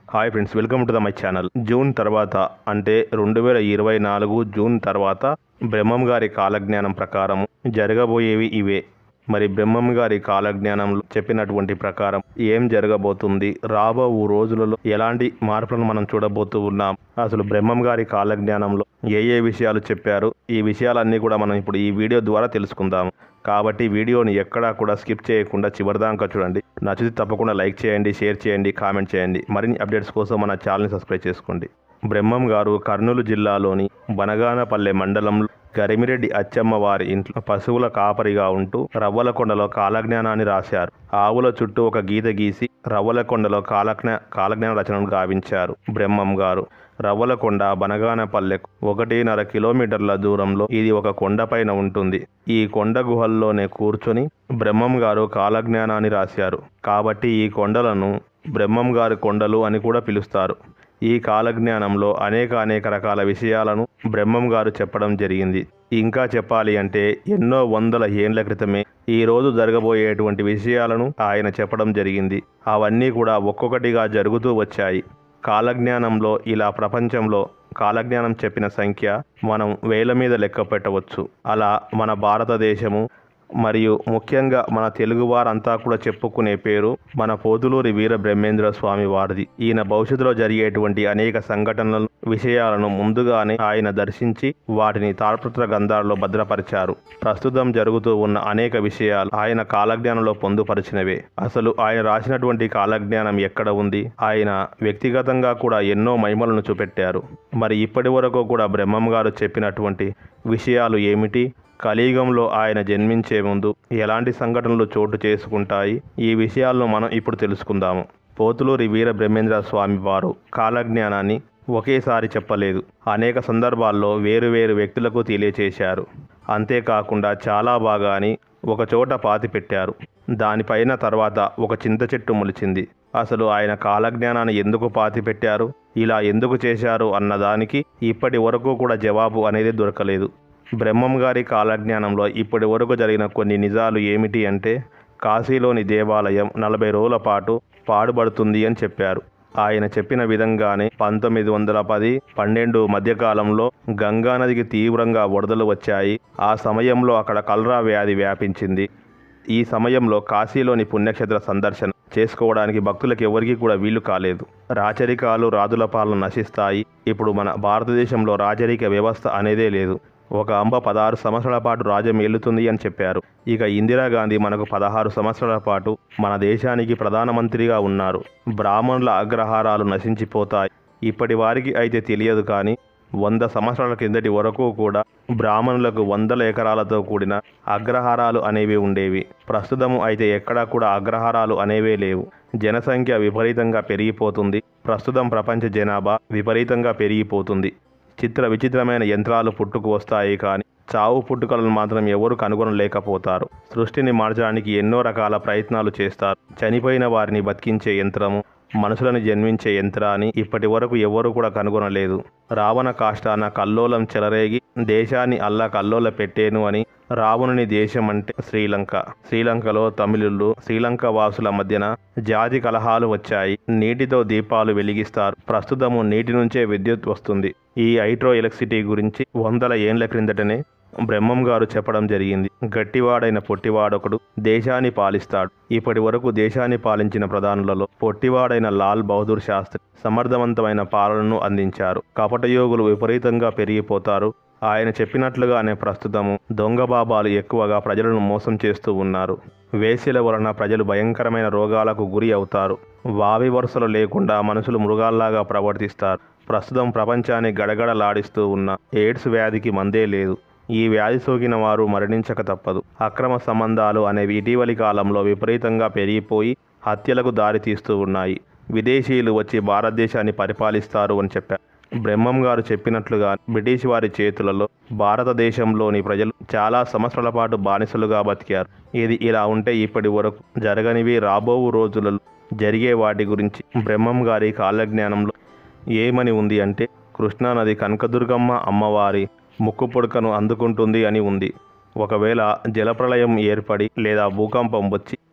hi friends welcome to the my channel June తర్వాత అంటే రెండు వేల ఇరవై నాలుగు జూన్ తర్వాత బ్రహ్మం గారి కాలజ్ఞానం ప్రకారం జరగబోయేవి ఇవే మరి బ్రహ్మం గారి కాలజ్ఞానంలో చెప్పినటువంటి ప్రకారం ఏం జరగబోతుంది రాబో రోజులలో ఎలాంటి మార్పులను మనం చూడబోతూ ఉన్నాం అసలు బ్రహ్మం గారి కాలజ్ఞానంలో ఏ ఏ విషయాలు చెప్పారు ఈ విషయాలన్నీ కూడా మనం ఇప్పుడు ఈ వీడియో ద్వారా తెలుసుకుందాం కాబట్టి వీడియోని ఎక్కడా కూడా స్కిప్ చేయకుండా చివరిదాకా చూడండి నచ్చితే తప్పకుండా లైక్ చేయండి షేర్ చేయండి కామెంట్ చేయండి మరిన్ని అప్డేట్స్ కోసం మన ఛానల్ని సబ్స్క్రైబ్ చేసుకోండి బ్రహ్మం గారు కర్నూలు జిల్లాలోని బనగానపల్లె మండలంలో గరిమిరెడ్డి అచ్చమ్మ వారి ఇంట్లో పశువుల కాపరిగా ఉంటూ రవ్వలకొండలో కాలజ్ఞానాన్ని రాశారు ఆవుల చుట్టూ ఒక గీత గీసి రవ్వలకొండలో కాలజ్ఞ కాలజ్ఞాన రచనను గావించారు బ్రహ్మం గారు రవ్వలకొండ బనగానపల్లెకు ఒకటిన్నర కిలోమీటర్ల దూరంలో ఇది ఒక కొండపైన ఉంటుంది ఈ కొండ గుహల్లోనే కూర్చొని బ్రహ్మం గారు కాలజ్ఞానాన్ని రాశారు కాబట్టి ఈ కొండలను బ్రహ్మం గారి కొండలు అని కూడా పిలుస్తారు ఈ కాలజ్ఞానంలో అనేక అనేక రకాల విషయాలను బ్రహ్మం గారు చెప్పడం జరిగింది ఇంకా చెప్పాలి అంటే ఎన్నో వందల ఏండ్ల క్రితమే ఈ రోజు జరగబోయేటువంటి విషయాలను ఆయన చెప్పడం జరిగింది అవన్నీ కూడా ఒక్కొక్కటిగా జరుగుతూ వచ్చాయి కాలజ్ఞానంలో ఇలా ప్రపంచంలో కాలజ్ఞానం చెప్పిన సంఖ్య మనం వేల మీద లెక్క పెట్టవచ్చు అలా మన భారతదేశము మరియు ముఖ్యంగా మన తెలుగువారంతా కూడా చెప్పుకునే పేరు మన పోతులూరి వీర బ్రహ్మేంద్ర స్వామి వారిది ఈయన భవిష్యత్తులో జరిగేటువంటి అనేక సంఘటనలను విషయాలను ముందుగానే ఆయన దర్శించి వాటిని తాళపత్ర గ్రంథాలలో భద్రపరిచారు ప్రస్తుతం జరుగుతూ ఉన్న అనేక విషయాలు ఆయన కాలజ్ఞానంలో పొందుపరిచినవే అసలు ఆయన రాసినటువంటి కాలజ్ఞానం ఎక్కడ ఉంది ఆయన వ్యక్తిగతంగా కూడా ఎన్నో మహిమలను చూపెట్టారు మరి ఇప్పటి వరకు కూడా బ్రహ్మం గారు చెప్పినటువంటి విషయాలు ఏమిటి కలియుగంలో ఆయన జన్మించే ముందు ఎలాంటి సంఘటనలు చోటు చేసుకుంటాయి ఈ విషయాలను మనం ఇప్పుడు తెలుసుకుందాము పోతులూరి వీర బ్రహ్మేంద్ర స్వామి వారు కాలజ్ఞానాన్ని ఒకేసారి చెప్పలేదు అనేక సందర్భాల్లో వేరువేరు వ్యక్తులకు తెలియచేశారు అంతేకాకుండా చాలా భాగాని ఒక చోట పాతి పెట్టారు దానిపైన తర్వాత ఒక చింత చెట్టు మొలిచింది అసలు ఆయన కాలజ్ఞానాన్ని ఎందుకు పాతి పెట్టారు ఇలా ఎందుకు చేశారు అన్నదానికి ఇప్పటి వరకు కూడా జవాబు అనేది దొరకలేదు బ్రహ్మం గారి కాలజ్ఞానంలో ఇప్పటి వరకు జరిగిన కొన్ని నిజాలు ఏమిటి అంటే కాశీలోని దేవాలయం నలభై రోజుల పాటు పాడుబడుతుంది అని చెప్పారు ఆయన చెప్పిన విధంగానే పంతొమ్మిది వందల పది పన్నెండు మధ్యకాలంలో గంగానదికి తీవ్రంగా వరదలు వచ్చాయి ఆ సమయంలో అక్కడ కలరా వ్యాధి వ్యాపించింది ఈ సమయంలో కాశీలోని పుణ్యక్షేత్ర సందర్శన చేసుకోవడానికి భక్తులకు ఎవరికీ కూడా వీలు కాలేదు రాచరికాలు రాజుల పాలన నశిస్తాయి ఇప్పుడు మన భారతదేశంలో రాజరిక వ్యవస్థ అనేదే లేదు ఒక అంబ పదహారు సంవత్సరాల పాటు రాజ్యం ఏలుతుంది అని చెప్పారు ఇక ఇందిరాగాంధీ మనకు పదహారు సంవత్సరాల పాటు మన దేశానికి ప్రధానమంత్రిగా ఉన్నారు బ్రాహ్మణుల అగ్రహారాలు నశించిపోతాయి ఇప్పటి వారికి అయితే తెలియదు కానీ వంద సంవత్సరాల కిందటి వరకు కూడా బ్రాహ్మణులకు వందల ఎకరాలతో కూడిన అగ్రహారాలు అనేవి ఉండేవి ప్రస్తుతము అయితే ఎక్కడా కూడా అగ్రహారాలు అనేవే లేవు జనసంఖ్య విపరీతంగా పెరిగిపోతుంది ప్రస్తుతం ప్రపంచ జనాభా విపరీతంగా పెరిగిపోతుంది చిత్ర విచిత్రమైన యంత్రాలు పుట్టుకు వస్తాయి కానీ చావు పుట్టుకలను మాత్రం ఎవరు కనుగొనలేకపోతారు సృష్టిని మార్చడానికి ఎన్నో రకాల ప్రయత్నాలు చేస్తారు చనిపోయిన వారిని బతికించే యంత్రము మనుషులను జన్మించే యంత్రాన్ని ఇప్పటి వరకు ఎవరు కూడా కనుగొనలేదు రావణ కాష్టాన కల్లోలం చెలరేగి దేశాన్ని అల్లా కల్లోల పెట్టేను అని రావణుని దేశం అంటే శ్రీలంక శ్రీలంకలో తమిళులు శ్రీలంక వాసుల మధ్యన జాతి కలహాలు వచ్చాయి నీటితో దీపాలు వెలిగిస్తారు ప్రస్తుతము నీటి నుంచే విద్యుత్ వస్తుంది ఈ హైడ్రో ఎలక్ట్రిసిటీ గురించి వందల ఏండ్ల క్రిందటనే బ్రహ్మం గారు చెప్పడం జరిగింది గట్టివాడైన పొట్టివాడొకడు దేశాన్ని పాలిస్తాడు ఇప్పటి వరకు దేశాన్ని పాలించిన ప్రధానులలో పొట్టివాడైన లాల్ బహదూర్ శాస్త్రి సమర్థవంతమైన పాలనను అందించారు కపటయోగులు విపరీతంగా పెరిగిపోతారు ఆయన చెప్పినట్లుగానే ప్రస్తుతము దొంగ బాబాలు ఎక్కువగా ప్రజలను మోసం చేస్తూ ఉన్నారు వేసిల వలన ప్రజలు భయంకరమైన రోగాలకు గురి అవుతారు వావి వరుసలు లేకుండా మనుషులు మృగాల్లాగా ప్రవర్తిస్తారు ప్రస్తుతం ప్రపంచాన్ని గడగడలాడిస్తూ ఉన్న ఎయిడ్స్ వ్యాధికి మందే లేదు ఈ వ్యాధి సోకిన వారు మరణించక తప్పదు అక్రమ సంబంధాలు అనేవి ఇటీవలి కాలంలో విపరీతంగా పెరిగిపోయి హత్యలకు దారి తీస్తూ ఉన్నాయి విదేశీయులు వచ్చి భారతదేశాన్ని పరిపాలిస్తారు అని చెప్పారు బ్రహ్మం గారు చెప్పినట్లుగా బ్రిటిష్ వారి చేతులలో భారతదేశంలోని ప్రజలు చాలా సంవత్సరాల పాటు బానిసలుగా బతికారు ఇది ఇలా ఉంటే ఇప్పటి వరకు జరగనివి రాబో రోజులలో జరిగే వాటి గురించి బ్రహ్మం గారి కాలజ్ఞానంలో ఏమని ఉంది అంటే కృష్ణానది కనకదుర్గమ్మ అమ్మవారి ముక్కు పొడకను అందుకుంటుంది అని ఉంది ఒకవేళ జలప్రళయం ఏర్పడి లేదా భూకంపం వచ్చి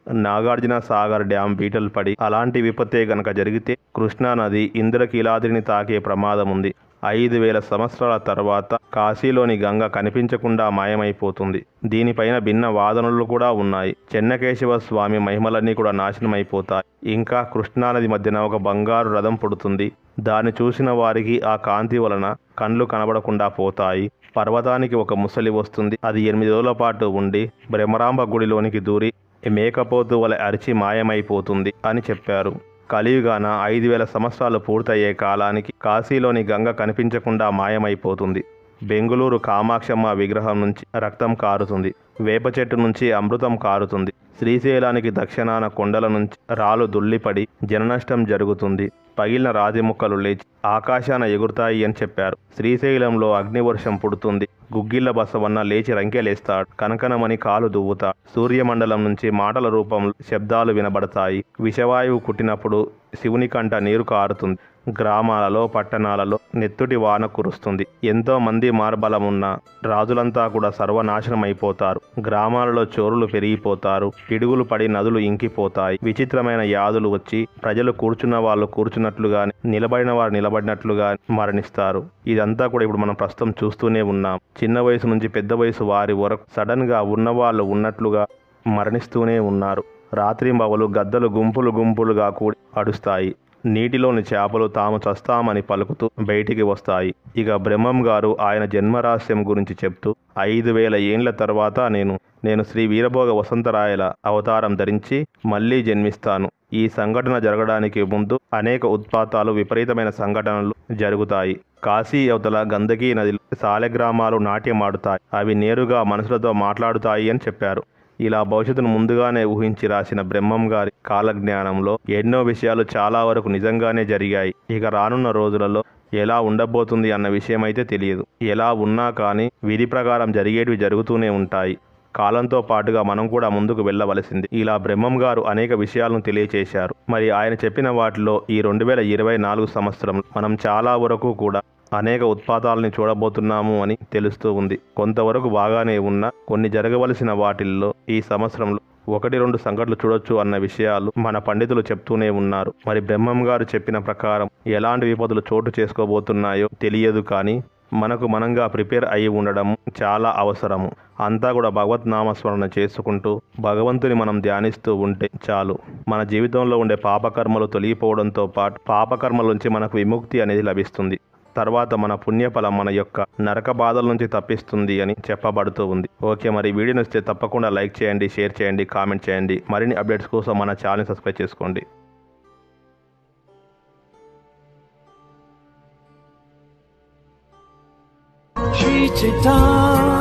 నాగార్జున సాగర్ డ్యాం బీటలు పడి అలాంటి విపత్తే గనక జరిగితే కృష్ణా నది ఇంద్రకీలాద్రిని తాకే ప్రమాదం ఉంది ఐదు వేల సంవత్సరాల తర్వాత కాశీలోని గంగ కనిపించకుండా మాయమైపోతుంది దీనిపైన భిన్న వాదనలు కూడా ఉన్నాయి చెన్నకేశవ స్వామి మహిమలన్నీ కూడా నాశనమైపోతాయి ఇంకా కృష్ణానది మధ్యన ఒక బంగారు రథం పుడుతుంది దాన్ని చూసిన వారికి ఆ కాంతి వలన కండ్లు కనబడకుండా పోతాయి పర్వతానికి ఒక ముసలి వస్తుంది అది ఎనిమిది రోజుల పాటు ఉండి బ్రహ్మరాంబ గుడిలోనికి దూరి మేకపోతు వలె అరిచి మాయమైపోతుంది అని చెప్పారు కలియుగాన ఐదు వేల సంవత్సరాలు పూర్తయ్యే కాలానికి కాశీలోని గంగ కనిపించకుండా మాయమైపోతుంది బెంగుళూరు కామాక్షమ్మ విగ్రహం నుంచి రక్తం కారుతుంది వేప చెట్టు నుంచి అమృతం కారుతుంది శ్రీశైలానికి దక్షిణాన కొండల నుంచి రాళ్ళు దుల్లిపడి జననష్టం జరుగుతుంది పగిలిన రాతి ముక్కలు లేచి ఆకాశాన ఎగురుతాయి అని చెప్పారు శ్రీశైలంలో అగ్నివర్షం పుడుతుంది గుగ్గిళ్ళ బసవన్న లేచి రంకెలేస్తాడు కనకనమని కాలు దువ్వుతాడు సూర్యమండలం నుంచి మాటల రూపంలో శబ్దాలు వినబడతాయి విషవాయువు కుట్టినప్పుడు శివుని కంట నీరు కారుతుంది గ్రామాలలో పట్టణాలలో నెత్తుటి వాన కురుస్తుంది ఎంతో మంది మార్బలమున్న రాజులంతా కూడా సర్వనాశనం అయిపోతారు గ్రామాలలో చోరులు పెరిగిపోతారు పిడుగులు పడి నదులు ఇంకిపోతాయి విచిత్రమైన యాదులు వచ్చి ప్రజలు కూర్చున్న వాళ్ళు కూర్చున్నట్లుగా నిలబడిన వారు నిలబడినట్లుగా మరణిస్తారు ఇదంతా కూడా ఇప్పుడు మనం ప్రస్తుతం చూస్తూనే ఉన్నాం చిన్న వయసు నుంచి పెద్ద వయసు వారి వరకు సడన్ గా ఉన్నవాళ్ళు ఉన్నట్లుగా మరణిస్తూనే ఉన్నారు రాత్రింబవలు గద్దలు గుంపులు గుంపులుగా కూడి అడుస్తాయి నీటిలోని చేపలు తాము చస్తామని పలుకుతూ బయటికి వస్తాయి ఇక బ్రహ్మం గారు ఆయన జన్మరహస్యం గురించి చెప్తూ ఐదు వేల ఏండ్ల తర్వాత నేను నేను శ్రీ వీరభోగ వసంతరాయల అవతారం ధరించి మళ్ళీ జన్మిస్తాను ఈ సంఘటన జరగడానికి ముందు అనేక ఉత్పాతాలు విపరీతమైన సంఘటనలు జరుగుతాయి కాశీ అవతల గందకీ నదిలో సాలెగ్రామాలు నాట్యమాడుతాయి అవి నేరుగా మనుషులతో మాట్లాడుతాయి అని చెప్పారు ఇలా భవిష్యత్తును ముందుగానే ఊహించి రాసిన బ్రహ్మం గారి కాలజ్ఞానంలో ఎన్నో విషయాలు చాలా వరకు నిజంగానే జరిగాయి ఇక రానున్న రోజులలో ఎలా ఉండబోతుంది అన్న విషయం అయితే తెలియదు ఎలా ఉన్నా కానీ విధి ప్రకారం జరిగేటివి జరుగుతూనే ఉంటాయి కాలంతో పాటుగా మనం కూడా ముందుకు వెళ్ళవలసింది ఇలా బ్రహ్మం గారు అనేక విషయాలను తెలియచేశారు మరి ఆయన చెప్పిన వాటిలో ఈ రెండు వేల ఇరవై నాలుగు సంవత్సరం మనం చాలా వరకు కూడా అనేక ఉత్పాతాలని చూడబోతున్నాము అని తెలుస్తూ ఉంది కొంతవరకు బాగానే ఉన్న కొన్ని జరగవలసిన వాటిల్లో ఈ సంవత్సరంలో ఒకటి రెండు సంఘటనలు చూడొచ్చు అన్న విషయాలు మన పండితులు చెప్తూనే ఉన్నారు మరి బ్రహ్మం గారు చెప్పిన ప్రకారం ఎలాంటి విపత్తులు చోటు చేసుకోబోతున్నాయో తెలియదు కానీ మనకు మనంగా ప్రిపేర్ అయి ఉండడం చాలా అవసరము అంతా కూడా భగవత్ నామస్మరణ చేసుకుంటూ భగవంతుని మనం ధ్యానిస్తూ ఉంటే చాలు మన జీవితంలో ఉండే పాపకర్మలు తొలగిపోవడంతో పాటు పాపకర్మల నుంచి మనకు విముక్తి అనేది లభిస్తుంది తర్వాత మన పుణ్యఫలం మన యొక్క నరక బాధల నుంచి తప్పిస్తుంది అని చెప్పబడుతూ ఉంది ఓకే మరి వీడియో నచ్చితే తప్పకుండా లైక్ చేయండి షేర్ చేయండి కామెంట్ చేయండి మరిన్ని అప్డేట్స్ కోసం మన ఛానల్ సబ్స్క్రైబ్ చేసుకోండి Shri Chaitanya